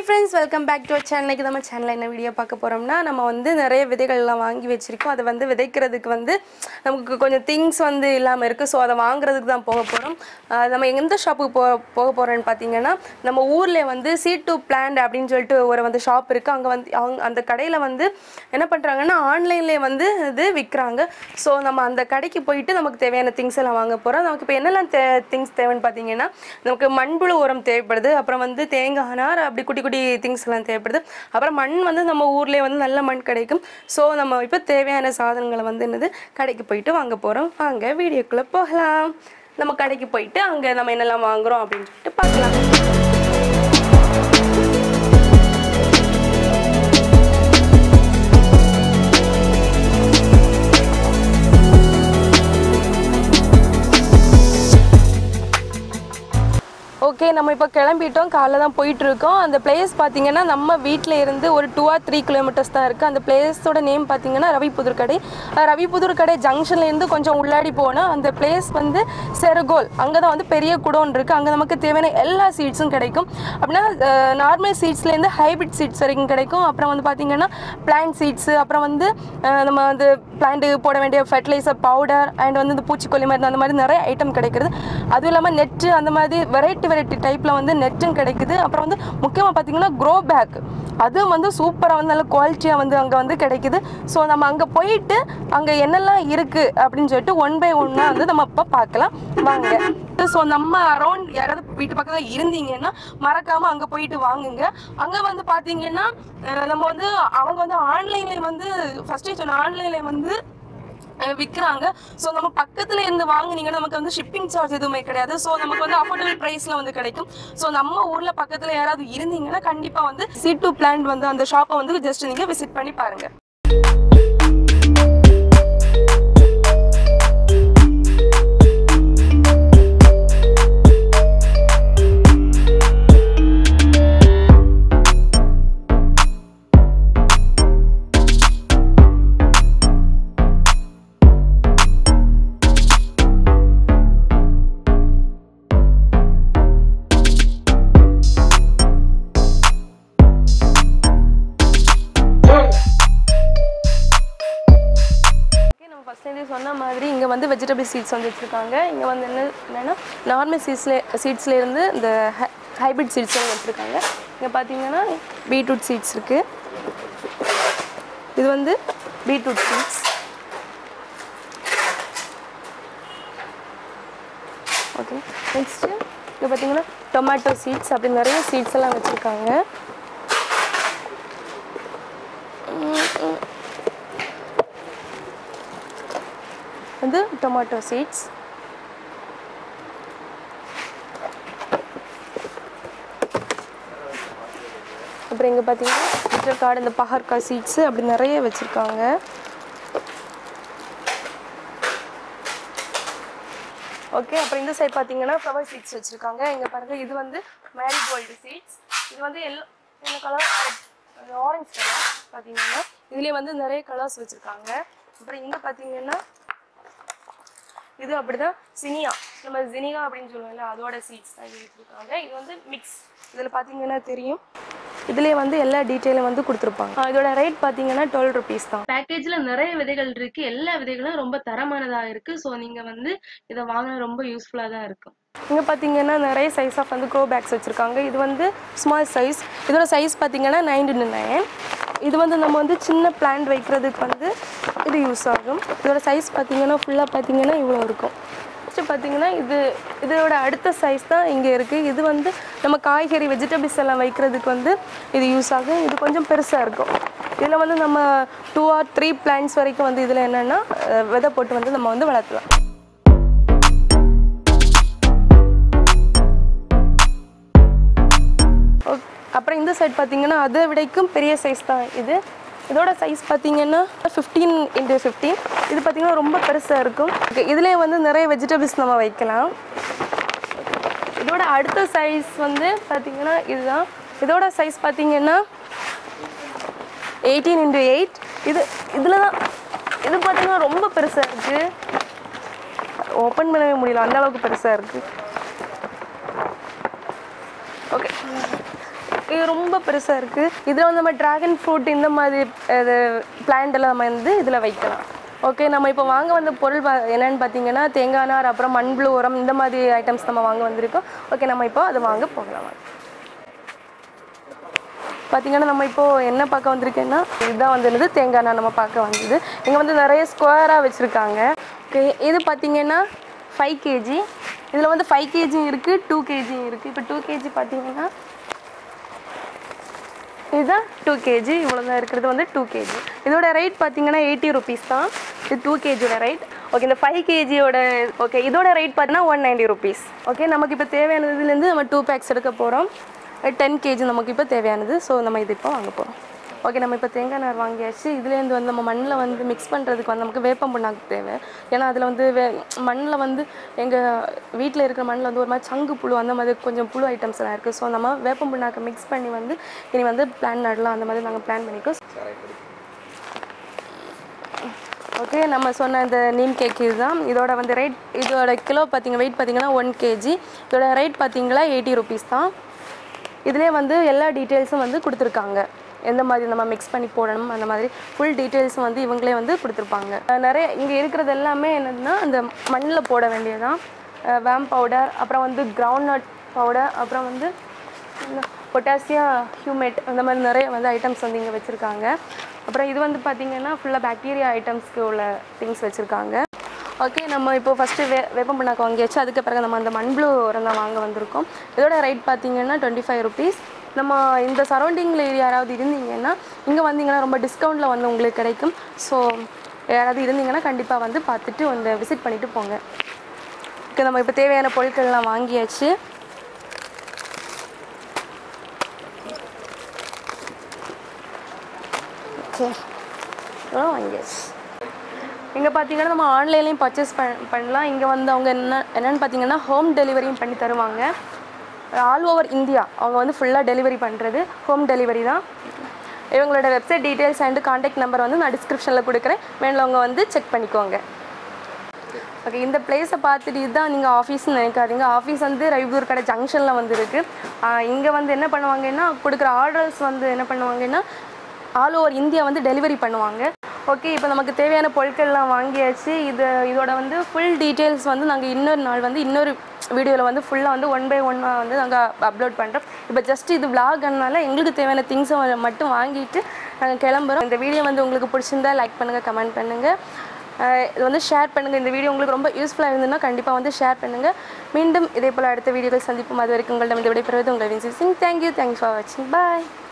Hi friends welcome back to channel இன்னைக்கு நம்ம சேனலில் என்ன வீடியோ பார்க்க போகிறோம்னா நம்ம வந்து நிறைய விதைகள்லாம் வாங்கி வச்சுருக்கோம் அதை வந்து விதைக்கிறதுக்கு வந்து நமக்கு கொஞ்சம் திங்ஸ் வந்து இல்லாமல் இருக்குது ஸோ அதை வாங்குறதுக்கு தான் போக போகிறோம் நம்ம எந்த ஷாப்புக்கு போ போக போகிறோன்னு பார்த்தீங்கன்னா நம்ம ஊரில் வந்து சீ டு பிளான்ட் அப்படின்னு சொல்லிட்டு ஒரு வந்து ஷாப் இருக்குது அங்கே வந்து அவங்க அந்த கடையில் வந்து என்ன பண்ணுறாங்கன்னா ஆன்லைன்லேயே வந்து இது விற்கிறாங்க ஸோ நம்ம அந்த கடைக்கு போயிட்டு நமக்கு தேவையான திங்ஸ் எல்லாம் வாங்க போகிறோம் நமக்கு இப்போ என்னெல்லாம் தே திங்ஸ் தேவைன்னு பார்த்தீங்கன்னா நமக்கு மண்புழு உரம் தேவைப்படுது அப்புறம் வந்து தேங்காய் நார் அப்படி குட்டி குட்டி திங்ஸ் எல்லாம் தேவைப்படுது அப்புறம் மண் வந்து நம்ம ஊர்லேயே வந்து நல்ல மண் கிடைக்கும் ஸோ நம்ம இப்போ தேவையான சாதனங்களை வந்து என்னது கடைக்கு போயிட்டு வாங்க போகிறோம் வாங்க வீடியோக்குள்ளே போகலாம் நம்ம கடைக்கு போயிட்டு அங்கே நம்ம என்னெல்லாம் வாங்குறோம் அப்படின்னு சொல்லிட்டு பார்க்கலாம் ஓகே நம்ம இப்போ கிளம்பிட்டோம் காலைல தான் போயிட்டு இருக்கோம் அந்த பிளேஸ் பார்த்தீங்கன்னா நம்ம வீட்டில் இருந்து ஒரு டூ ஆர் த்ரீ கிலோமீட்டர்ஸ் தான் இருக்குது அந்த பிளேஸோட நேம் பார்த்தீங்கன்னா ரவிபுதூர் கடை அஹ் ரவிபுதூர் கடை ஜங்ஷன்லேருந்து கொஞ்சம் உள்ளாடி போனால் அந்த பிளேஸ் வந்து செரகோல் அங்கே தான் வந்து பெரிய குடோன் இருக்குது அங்கே நமக்கு தேவையான எல்லா சீட்ஸும் கிடைக்கும் அப்படின்னா நார்மல் சீட்ஸ்லேருந்து ஹைபிரிட் சீட்ஸ் வரைக்கும் கிடைக்கும் அப்புறம் வந்து பார்த்தீங்கன்னா பிளான்ட் சீட்ஸு அப்புறம் வந்து அஹ் நம்ம வந்து பிளான்ட்டுக்கு போட வேண்டிய ஃபர்டிலைசர் பவுடர் அண்ட் வந்து இந்த பூச்சிக்கொல்லி மருந்து அந்த மாதிரி நிறைய ஐட்டம் கிடைக்கிறது அதுவும் இல்லாமல் நெட்டு அந்த மாதிரி வெரைட்டி வெரைட்டி டைப்பில் வந்து நெட்டும் கிடைக்குது அப்புறம் வந்து முக்கியமாக பார்த்தீங்கன்னா க்ரோ பேக் அதுவும் வந்து சூப்பராக வந்து நல்ல குவாலிட்டியாக வந்து அங்கே வந்து கிடைக்குது ஸோ நம்ம அங்கே போயிட்டு அங்கே என்னெல்லாம் இருக்குது அப்படின்னு சொல்லிட்டு ஒன் பை ஒன்னாக வந்து நம்ம இப்போ பார்க்கலாம் வாங்க ஸோ நம்ம அரௌண்ட் யாராவது வீட்டு பக்கத்தில் இருந்தீங்கன்னா மறக்காமல் அங்கே போயிட்டு வாங்குங்க அங்கே வந்து பார்த்தீங்கன்னா அஹ் நம்ம வந்து அவங்க வந்து ஆன்லைனில் வந்து ஃபஸ்ட்டே சொன்ன ஆன்லைனில் வந்து அஹ் விற்கிறாங்க ஸோ நம்ம பக்கத்துல இருந்து வாங்குனீங்கன்னா நமக்கு வந்து ஷிப்பிங் சார்ஜ் எதுவுமே கிடையாது ஸோ நமக்கு வந்து அஃபோர்டபுள் ப்ரைஸ்ல வந்து கிடைக்கும் ஸோ நம்ம ஊர்ல பக்கத்துல யாராவது இருந்தீங்கன்னா கண்டிப்பா வந்து சி டூ பிளான்ட் வந்து அந்த ஷாப்பை வந்து ஜஸ்ட் நீங்க விசிட் பண்ணி பாருங்க ஓகே நம்ம ஃபஸ்ட்லேருந்தே சொன்ன மாதிரி இங்கே வந்து வெஜிடபிள் சீட்ஸ் வந்து வச்சுருக்காங்க இங்கே வந்து என்ன என்னென்னா நார்மல் சீட்ஸ்லே சீட்ஸ்லேருந்து இந்த ஹைபிரிட் சீட்ஸ் வந்து வச்சுருக்காங்க இங்கே பார்த்தீங்கன்னா பீட்ரூட் சீட்ஸ் இருக்குது இது வந்து பீட்ரூட் சீட்ஸ் ஓகே நெக்ஸ்ட்டு இங்கே பார்த்தீங்கன்னா டொமேட்டோ சீட்ஸ் அப்படி நிறைய சீட்ஸ் எல்லாம் வச்சுருக்காங்க வந்து டொமேட்டோ சீட்ஸ் அப்புறம் இங்கே பார்த்தீங்கன்னா பிட்டர் கார்டு இந்த பஹர்காய் சீட்ஸு அப்படி நிறைய வச்சுருக்காங்க ஓகே அப்புறம் இந்த சைடு பார்த்தீங்கன்னா ஃப்ளவர் சீட்ஸ் வச்சுருக்காங்க இங்கே பாருங்க இது வந்து மேரிகோல்டு சீட்ஸ் இது வந்து எல்லோ என்ன கலர் ஆரஞ்சு கலர் பார்த்தீங்கன்னா இதுலேயே வந்து நிறைய கலர்ஸ் வச்சுருக்காங்க அப்புறம் இங்கே பார்த்தீங்கன்னா இது அப்படிதான் சினியா நம்ம ஜினிகா அப்படின்னு சொல்லுவோம்ல அதோட சீட்ஸ் தான் இது வச்சுருக்காங்க இது வந்து மிக்ஸ் இதில் பார்த்தீங்கன்னா தெரியும் இதுலேயே வந்து எல்லா டீட்டெயிலும் வந்து கொடுத்துருப்பாங்க ஆ, இதோட ரேட் பார்த்தீங்கன்னா டுவெல் ருபீஸ் தான் பேக்கேஜில் நிறைய விதைகள் இருக்கு எல்லா விதைகளும் ரொம்ப தரமானதாக இருக்கு ஸோ நீங்கள் வந்து இதை வாங்கினா ரொம்ப யூஸ்ஃபுல்லாக தான் இருக்கும் இங்கே பார்த்தீங்கன்னா நிறைய சைஸ் ஆஃப் வந்து க்ரோ பேக்ஸ் வச்சுருக்காங்க இது வந்து ஸ்மால் சைஸ் இதோட சைஸ் பார்த்தீங்கன்னா நைன் டு நைன் இது வந்து நம்ம வந்து சின்ன பிளான்ட் வைக்கிறதுக்கு வந்து இது யூஸ் ஆகும் இதோட சைஸ் பார்த்தீங்கன்னா ஃபுல்லாக பார்த்தீங்கன்னா இவ்வளோ இருக்கும் நெக்ஸ்ட் பார்த்தீங்கன்னா இது இதோட அடுத்த சைஸ் தான் இங்கே இருக்குது இது வந்து நம்ம காய்கறி வெஜிடபிள்ஸ் எல்லாம் வைக்கிறதுக்கு வந்து இது யூஸ் ஆகும் இது கொஞ்சம் பெருசாக இருக்கும் இதில் வந்து நம்ம டூ ஆர் த்ரீ பிளான்ட்ஸ் வரைக்கும் வந்து இதில் என்னென்னா விதை போட்டு வந்து நம்ம வந்து வளர்த்தலாம் ஓக்- அப்புறம் இந்த சைடு பார்த்தீங்கன்னா அதை விடைக்கும் பெரிய சைஸ் தான் இது இதோட சைஸ் பார்த்தீங்கன்னா ஃபிஃப்டீன் இன்ட்டு ஃபிஃப்டீன் இது பார்த்தீங்கன்னா ரொம்ப பெருசாக இருக்கும் இதுலேயே வந்து நிறைய வெஜிடபிள்ஸ் நம்ம வைக்கலாம் இதோட அடுத்த சைஸ் வந்து பார்த்தீங்கன்னா இதுதான் இதோட சைஸ் பார்த்தீங்கன்னா எயிட்டீன் இன்ட்டு எயிட் இது இதில் தான் இது பார்த்தீங்கன்னா ரொம்ப பெருசாக இருக்குது ஓப்பன் பண்ணவே முடியல அந்த அளவுக்கு பெருசாக இருக்குது ஓகே இது ரொம்ப பெருசாக இருக்குது இதில் வந்து நம்ம ட்ராகன் ஃப்ரூட் இந்த மாதிரி இது plant எல்லாம் நம்ம வந்து இதில் வைக்கலாம் ஓகே நம்ம இப்போ வாங்க வந்த பொருள் பா- என்னன்னு பார்த்தீங்கன்னா தேங்காய் நார் அப்புறம் மண்புழு உரம் இந்த மாதிரி ஐட்டம்ஸ் நம்ம வாங்க வந்திருக்கோம் ஓகே நம்ம இப்போ அதை வாங்க போகலாம் வாங்க. பார்த்தீங்கன்னா நம்ம இப்போ என்ன பார்க்க வந்திருக்கேன்னா இதுதான் வந்து என்னது தேங்காய் எண்ணெய் நம்ம பார்க்க வந்தது இங்கே வந்து நிறைய ஸ்கொயராக வச்சுருக்காங்க ஓகே இது பார்த்தீங்கன்னா ஃபைவ் கேஜி இதில் வந்து ஃபைவ் கேஜி இருக்குது டூ கேஜி இருக்குது இப்போ டூ கேஜி பார்த்தீங்கன்னா இதுதான் டூ கேஜி இவ்வளோ தான் இருக்கிறது வந்து டூ கேஜி இதோட ரேட் பார்த்தீங்கன்னா எயிட்டி ருபீஸ் தான் இது டூ கேஜியோட ரேட் ஓகே இந்த ஃபைவ் கேஜியோட ஓகே இதோட ரேட் பார்த்தீங்கன்னா ஒன் நைன்டி ருபீஸ் ஓகே நமக்கு இப்போ தேவையானதுலேருந்து நம்ம டூ பேக்ஸ் எடுக்க போகிறோம் டென் கேஜி நமக்கு இப்போ தேவையானது ஸோ நம்ம இது இப்போ வாங்க போகிறோம் ஓகே நம்ம இப்போ தேங்காய் நார் வாங்கியாச்சு இதுலேருந்து வந்து நம்ம மண்ணில் வந்து மிக்ஸ் பண்ணுறதுக்கு வந்து நமக்கு வேப்பம் புண்ணாக்கு தேவை ஏன்னா அதில் வந்து வே மண்ணில் வந்து எங்கள் வீட்டில் இருக்கிற மண்ணில் வந்து ஒரு மாதிரி சங்கு புழு அந்த மாதிரி கொஞ்சம் புழு ஐட்டம்ஸ் எல்லாம் இருக்குது ஸோ நம்ம வேப்பம் புண்ணாக்கை மிக்ஸ் பண்ணி வந்து இனி வந்து பிளான் நடலாம் அந்த மாதிரி நாங்கள் பிளான் பண்ணிக்கோ ஓகே நம்ம சொன்ன இந்த நீம் கேக் இதுதான் இதோட வந்து ரேட் இதோட கிலோ பார்த்தீங்க வெயிட் பார்த்தீங்கன்னா ஒன் கேஜி இதோட ரேட் பார்த்தீங்களா எயிட்டி ருபீஸ் தான் இதுலேயே வந்து எல்லா டீட்டெயில்ஸும் வந்து கொடுத்துருக்காங்க எந்த மாதிரி நம்ம மிக்ஸ் பண்ணி போடணும் அந்த மாதிரி ஃபுல் டீட்டெயில்ஸும் வந்து இவங்களே வந்து கொடுத்துருப்பாங்க அஹ் நிறைய இங்கே இருக்கிறது எல்லாமே என்னதுன்னா அந்த மண்ணில் போட வேண்டியதான் வேம் பவுடர் அப்புறம் வந்து கிரவுண்ட் நட் பவுடர் அப்புறம் வந்து பொட்டாசியம் ஹியூமேட் அந்த மாதிரி நிறைய வந்து ஐட்டம்ஸ் வந்து இங்கே வச்சுருக்காங்க அப்புறம் இது வந்து பார்த்திங்கன்னா ஃபுல்லாக பாக்டீரியா ஐட்டம்ஸ்க்கு உள்ள திங்ஸ் வச்சுருக்காங்க ஓகே நம்ம இப்போ ஃபஸ்ட்டு வே வேப்பம் புண்ணாக்கு வாங்கியாச்சு அதுக்கு பிறகு நம்ம அந்த மண்புழு உரம் தான் வாங்க வந்திருக்கோம் இதோட ரேட் பார்த்தீங்கன்னா டுவெண்ட்டி ஃபைவ் ருபீஸ் நம்ம இந்த சரௌண்டிங்கில் யாராவது இருந்தீங்கன்னா இங்கே வந்தீங்கன்னா ரொம்ப டிஸ்கவுண்ட்டில் வந்து உங்களுக்கு கிடைக்கும் ஸோ யாராவது இருந்தீங்கன்னா கண்டிப்பாக வந்து பார்த்துட்டு வந்து விசிட் பண்ணிவிட்டு போங்க ஓகே நம்ம இப்போ தேவையான பொருட்கள்லாம் வாங்கியாச்சு ஓகே இதெல்லாம் வாங்கியாச்சு இங்கே பார்த்தீங்கன்னா நம்ம ஆன்லைன்லேயும் பர்ச்சேஸ் பண் பண்ணலாம் இங்கே வந்து அவங்க என்ன என்னென்னு பார்த்தீங்கன்னா ஹோம் டெலிவரியும் பண்ணி தருவாங்க ஆல் ஓவர் இந்தியா அவங்க வந்து ஃபுல்லாக டெலிவரி பண்ணுறது ஹோம் டெலிவரி தான் இவங்களோட website details and contact number வந்து நான் டிஸ்கிரிப்ஷனில் கொடுக்குறேன் வேணுவங்க வந்து செக் பண்ணிக்கோங்க ஓகே இந்த பிளேஸை பார்த்துட்டு இதுதான் நீங்கள் ஆஃபீஸ்னு நினைக்காதீங்க ஆஃபீஸ் வந்து ரவிபூர் கடை ஜங்ஷனில் வந்து இருக்குது இங்கே வந்து என்ன பண்ணுவாங்கன்னா கொடுக்குற ஆர்டர்ஸ் வந்து என்ன பண்ணுவாங்கன்னா ஆல் ஓவர் இந்தியா வந்து டெலிவரி பண்ணுவாங்க ஓகே இப்போ நமக்கு தேவையான பொருட்கள்லாம் வாங்கியாச்சு இது இதோட வந்து ஃபுல் டீட்டெயில்ஸ் வந்து நாங்கள் இன்னொரு நாள் வந்து இன்னொரு வீடியோவில் வந்து ஃபுல்லாக வந்து ஒன் பை ஒன்னாக வந்து நாங்கள் அப்லோட் பண்ணுறோம் இப்போ ஜஸ்ட் இது vlogனால எங்களுக்கு தேவையான திங்ஸை மட்டும் வாங்கிட்டு நாங்கள் கிளம்புறோம் இந்த வீடியோ வந்து உங்களுக்கு பிடிச்சிருந்தா லைக் பண்ணுங்கள் கமெண்ட் பண்ணுங்கள் அஹ் இது வந்து ஷேர் பண்ணுங்கள் இந்த வீடியோ உங்களுக்கு ரொம்ப யூஸ்ஃபுல்லாக இருந்ததுன்னா கண்டிப்பாக வந்து ஷேர் பண்ணுங்கள் மீண்டும் இதே போல் அடுத்த வீடியோவில் சந்திப்போம் அது வரைக்கும் உங்களிடம் இந்த விடைபெறுவது உங்கள் Vinci Singh thank you thanks for வாட்சிங் பாய்